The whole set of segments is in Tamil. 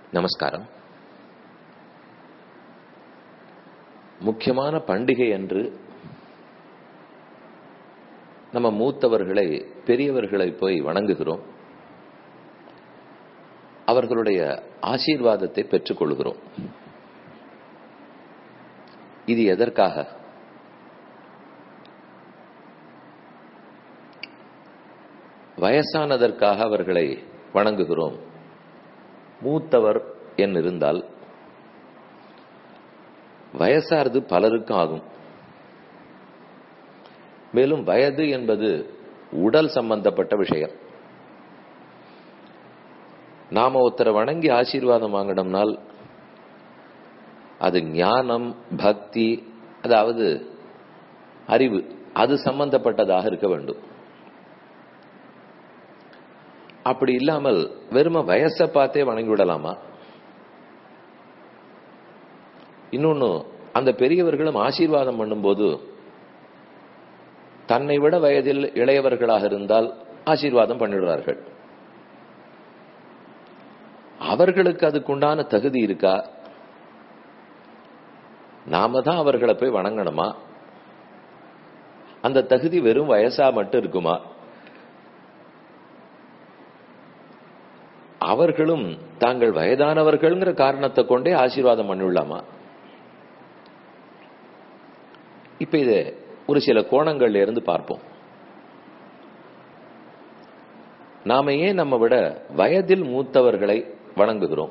நமஸ்காரம் முக்கியமான பண்டிகை அன்று நம்ம மூத்தவர்களை பெரியவர்களை போய் வணங்குகிறோம் அவர்களுடைய ஆசீர்வாதத்தை பெற்றுக்கொள்கிறோம் இது எதற்காக வயசானதற்காக அவர்களை வணங்குகிறோம் மூத்தவர் என் இருந்தால் வயசானது பலருக்கும் ஆகும் மேலும் வயது என்பது உடல் சம்பந்தப்பட்ட விஷயம் நாம ஒருத்தரை வணங்கி ஆசீர்வாதம் வாங்கணும்னால் அது ஞானம் பக்தி அதாவது அறிவு அது சம்பந்தப்பட்டதாக இருக்க வேண்டும் அப்படி இல்லாமல் வெறும வயசை பார்த்தே வணங்கி விடலாமா இன்னொன்னு அந்த பெரியவர்களும் ஆசீர்வாதம் பண்ணும்போது தன்னை விட வயதில் இளையவர்களாக இருந்தால் ஆசீர்வாதம் பண்ணிடுறார்கள் அவர்களுக்கு அதுக்குண்டான தகுதி இருக்கா நாம தான் அவர்களை போய் வணங்கணுமா அந்த தகுதி வெறும் வயசா மட்டும் இருக்குமா அவர்களும் தாங்கள் வயதானவர்கள்ங்கிற காரணத்தை கொண்டே ஆசீர்வாதம் பண்ணிவிடலாமா இப்ப இத ஒரு சில கோணங்கள்ல இருந்து பார்ப்போம் நாம ஏன் நம்ம விட வயதில் மூத்தவர்களை வணங்குகிறோம்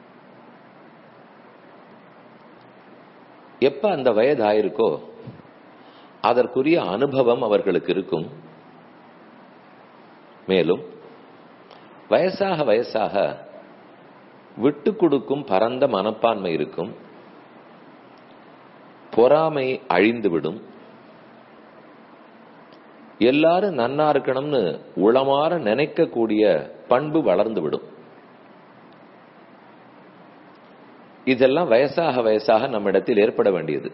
எப்ப அந்த வயது ஆயிருக்கோ அதற்குரிய அனுபவம் அவர்களுக்கு இருக்கும் மேலும் வயசாக வயசாக விட்டு கொடுக்கும் பரந்த மனப்பான்மை இருக்கும் பொறாமை அழிந்துவிடும் எல்லாரும் நன்னா இருக்கணும்னு உளமாற நினைக்கக்கூடிய பண்பு வளர்ந்து விடும் இதெல்லாம் வயசாக வயசாக நம்மிடத்தில் ஏற்பட வேண்டியது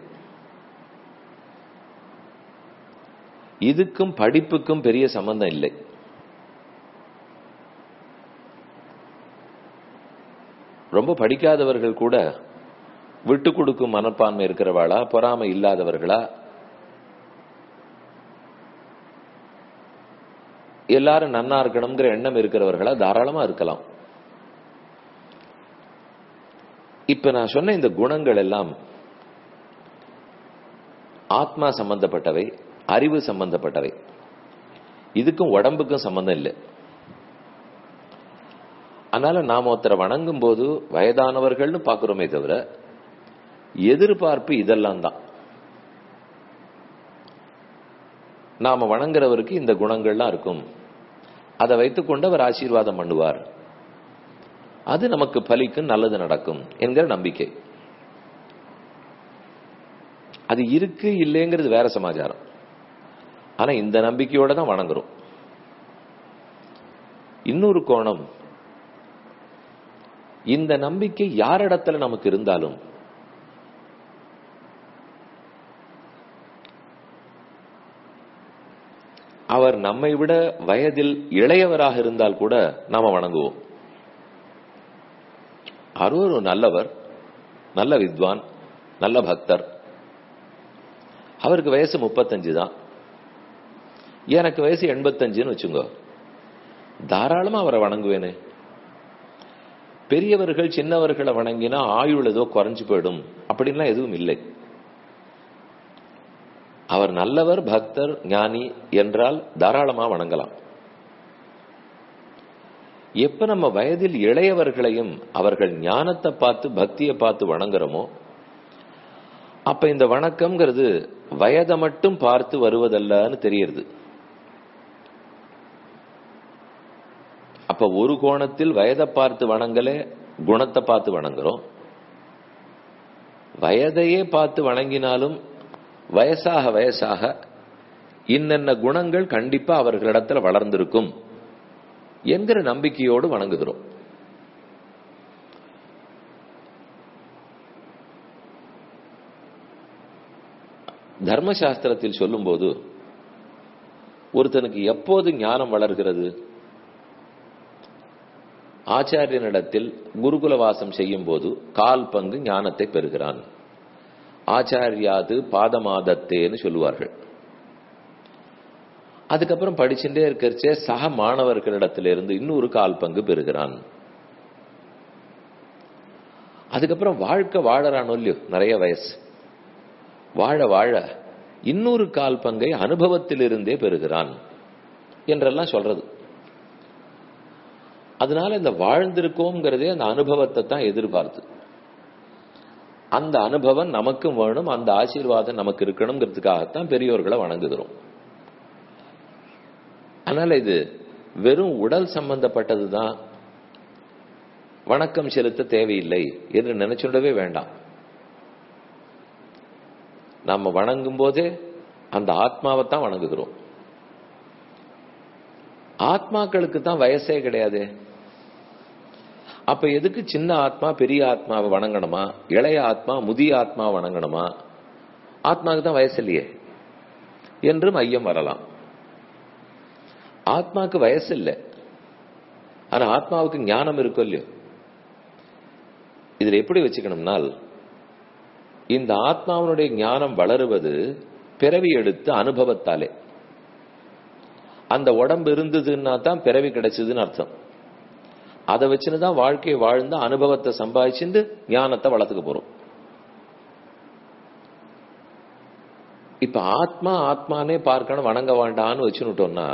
இதுக்கும் படிப்புக்கும் பெரிய சம்பந்தம் இல்லை ரொம்ப படிக்காதவர்கள் கூட விட்டு கொடுக்கும் மனப்பான்மை இருக்கிறவாளா பொறாமை இல்லாதவர்களா எல்லாரும் நன்னா இருக்கணுங்கிற எண்ணம் இருக்கிறவர்களா தாராளமா இருக்கலாம் இப்ப நான் சொன்ன இந்த குணங்கள் எல்லாம் ஆத்மா சம்பந்தப்பட்டவை அறிவு சம்பந்தப்பட்டவை இதுக்கும் உடம்புக்கும் சம்பந்தம் இல்லை அதனால நாம ஒருத்தரை வணங்கும் போது வயதானவர்கள்னு பாக்குறோமே தவிர எதிர்பார்ப்பு இதெல்லாம் தான் நாம வணங்குறவருக்கு இந்த குணங்கள்லாம் இருக்கும் அதை வைத்துக்கொண்டு அவர் ஆசீர்வாதம் பண்ணுவார் அது நமக்கு பலிக்கும் நல்லது நடக்கும் என்கிற நம்பிக்கை அது இருக்கு இல்லைங்கிறது வேற சமாச்சாரம் ஆனா இந்த நம்பிக்கையோட தான் வணங்குறோம் இன்னொரு கோணம் இந்த நம்பிக்கை யாரிடத்துல நமக்கு இருந்தாலும் அவர் நம்மை விட வயதில் இளையவராக இருந்தால் கூட நாம வணங்குவோம் அவர் ஒரு நல்லவர் நல்ல வித்வான் நல்ல பக்தர் அவருக்கு வயசு முப்பத்தஞ்சு தான் எனக்கு வயசு எண்பத்தஞ்சுன்னு வச்சுங்க தாராளமா அவரை வணங்குவேனே பெரியவர்கள் சின்னவர்களை வணங்கினா ஆயுள் ஏதோ குறைஞ்சு போயிடும் அப்படின்லாம் எதுவும் இல்லை அவர் நல்லவர் பக்தர் ஞானி என்றால் தாராளமா வணங்கலாம் எப்ப நம்ம வயதில் இளையவர்களையும் அவர்கள் ஞானத்தை பார்த்து பக்தியை பார்த்து வணங்குறோமோ அப்ப இந்த வணக்கம்ங்கிறது வயதை மட்டும் பார்த்து வருவதல்லன்னு தெரியுது அப்ப ஒரு கோணத்தில் வயதை பார்த்து வணங்கலே குணத்தை பார்த்து வணங்குறோம் வயதையே பார்த்து வணங்கினாலும் வயசாக வயசாக இன்னென்ன குணங்கள் கண்டிப்பா அவர்களிடத்துல வளர்ந்திருக்கும் என்கிற நம்பிக்கையோடு வணங்குகிறோம் தர்மசாஸ்திரத்தில் சொல்லும்போது ஒருத்தனுக்கு எப்போது ஞானம் வளர்கிறது ஆச்சாரியனிடத்தில் குருகுல வாசம் செய்யும் போது கால் பங்கு ஞானத்தை பெறுகிறான் ஆச்சாரியாது பாதமாதத்தேன்னு சொல்லுவார்கள் அதுக்கப்புறம் படிச்சுட்டே இருக்கிறச்சே சக மாணவர்களிடத்திலிருந்து இன்னொரு கால் பங்கு பெறுகிறான் அதுக்கப்புறம் வாழ்க்கை வாழறானோ இல்லையோ நிறைய வயசு வாழ வாழ இன்னொரு கால் பங்கை அனுபவத்திலிருந்தே பெறுகிறான் என்றெல்லாம் சொல்றது அதனால இந்த வாழ்ந்திருக்கோங்கிறதே அந்த அனுபவத்தை தான் எதிர்பார்த்து அந்த அனுபவம் நமக்கும் வேணும் அந்த ஆசீர்வாதம் நமக்கு இருக்கணுங்கிறதுக்காகத்தான் பெரியோர்களை வணங்குகிறோம் அதனால இது வெறும் உடல் சம்பந்தப்பட்டது தான் வணக்கம் செலுத்த தேவையில்லை என்று நினைச்சுடவே வேண்டாம் நம்ம வணங்கும் போதே அந்த ஆத்மாவை தான் வணங்குகிறோம் ஆத்மாக்களுக்கு தான் வயசே கிடையாது அப்ப எதுக்கு சின்ன ஆத்மா பெரிய ஆத்மாவை வணங்கணுமா இளைய ஆத்மா முதிய ஆத்மா வணங்கணுமா ஆத்மாவுக்கு தான் வயசு இல்லையே என்றும் ஐயம் வரலாம் ஆத்மாவுக்கு வயசு இல்லை ஆனா ஆத்மாவுக்கு ஞானம் இருக்கும் இல்லையோ இதுல எப்படி வச்சுக்கணும்னால் இந்த ஆத்மாவனுடைய ஞானம் வளருவது பிறவி எடுத்து அனுபவத்தாலே அந்த உடம்பு இருந்ததுன்னா தான் பிறவி கிடைச்சதுன்னு அர்த்தம் அதை வச்சுன்னு தான் வாழ்க்கையை வாழ்ந்து அனுபவத்தை சம்பாதிச்சுட்டு ஞானத்தை வளர்த்துக்க போறோம் இப்ப ஆத்மா ஆத்மானே பார்க்கணும் வணங்க வேண்டான்னு வச்சுனுட்டோம்னா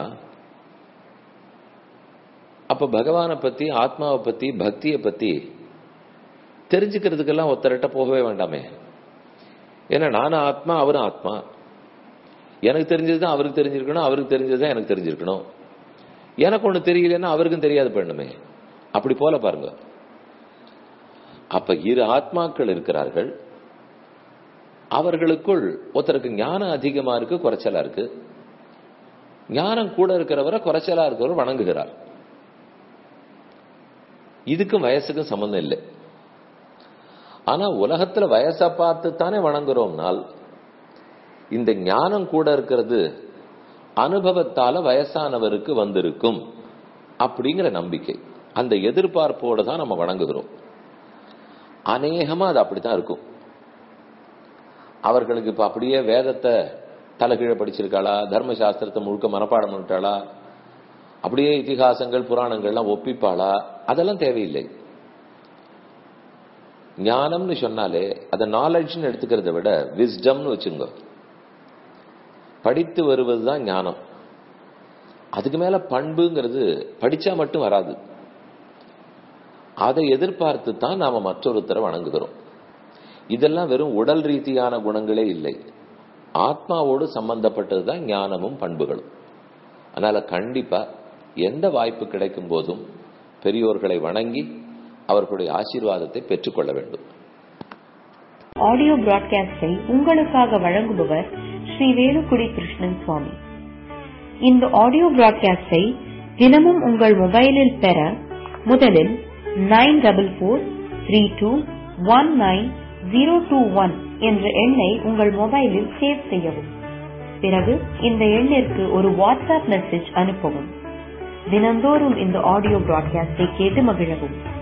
அப்ப பகவானை பத்தி ஆத்மாவை பத்தி பக்தியை பத்தி தெரிஞ்சுக்கிறதுக்கெல்லாம் ஒருத்தர்கிட்ட போகவே வேண்டாமே ஏன்னா நானும் ஆத்மா அவரும் ஆத்மா எனக்கு தெரிஞ்சதுதான் அவருக்கு தெரிஞ்சிருக்கணும் அவருக்கு தெரிஞ்சதுதான் எனக்கு தெரிஞ்சிருக்கணும் எனக்கு ஒண்ணு தெரியலன்னா அவருக்கும் தெரியாது பண்ணுமே அப்படி போல பாருங்க அப்ப இரு ஆத்மாக்கள் இருக்கிறார்கள் அவர்களுக்குள் ஒருத்தருக்கு ஞானம் அதிகமா இருக்கு குறைச்சலா இருக்கு ஞானம் கூட இருக்கிறவரை குறைச்சலா இருக்கிறவர் வணங்குகிறார் இதுக்கும் வயசுக்கும் சம்பந்தம் இல்லை ஆனா உலகத்துல வயசை பார்த்து தானே வணங்குறோம்னால் இந்த ஞானம் கூட இருக்கிறது அனுபவத்தால வயசானவருக்கு வந்திருக்கும் அப்படிங்கிற நம்பிக்கை அந்த எதிர்பார்ப்போடு தான் நம்ம வணங்குகிறோம் அநேகமா அது அப்படித்தான் இருக்கும் அவர்களுக்கு இப்ப அப்படியே வேதத்தை தலைகீழ படிச்சிருக்காளா தர்ம சாஸ்திரத்தை முழுக்க மனப்பாடம் பண்ணிட்டாளா அப்படியே இதிகாசங்கள் புராணங்கள்லாம் ஒப்பிப்பாளா அதெல்லாம் தேவையில்லை ஞானம்னு சொன்னாலே அதை நாலேஜ்னு எடுத்துக்கிறத விட விஸ்டம்னு வச்சுங்க படித்து வருவது தான் ஞானம் அதுக்கு மேல பண்புங்கிறது படிச்சா மட்டும் வராது அதை எதிர்பார்த்து தான் நாம மற்றொருத்தரை வணங்குகிறோம் இதெல்லாம் வெறும் உடல் ரீதியான குணங்களே இல்லை ஆத்மாவோடு சம்பந்தப்பட்டது தான் ஞானமும் பண்புகளும் அதனால கண்டிப்பா எந்த வாய்ப்பு கிடைக்கும் போதும் பெரியோர்களை வணங்கி அவர்களுடைய ஆசீர்வாதத்தை பெற்றுக்கொள்ள வேண்டும் ஆடியோ பிராட்காஸ்டை உங்களுக்காக வழங்குபவர் ஸ்ரீ வேலுக்குடி கிருஷ்ணன் சுவாமி இந்த ஆடியோ பிராட்காஸ்டை தினமும் உங்கள் மொபைலில் பெற முதலில் nine double four three two one nine zero two one என்ற எண்ணை உங்கள் மொபைலில் சேவ் செய்யவும் பிறகு இந்த எண்ணிற்கு ஒரு வாட்ஸ்அப் மெசேஜ் அனுப்பவும் தினந்தோறும் இந்த ஆடியோ பிராட்காஸ்டை கேட்டு மகிழவும்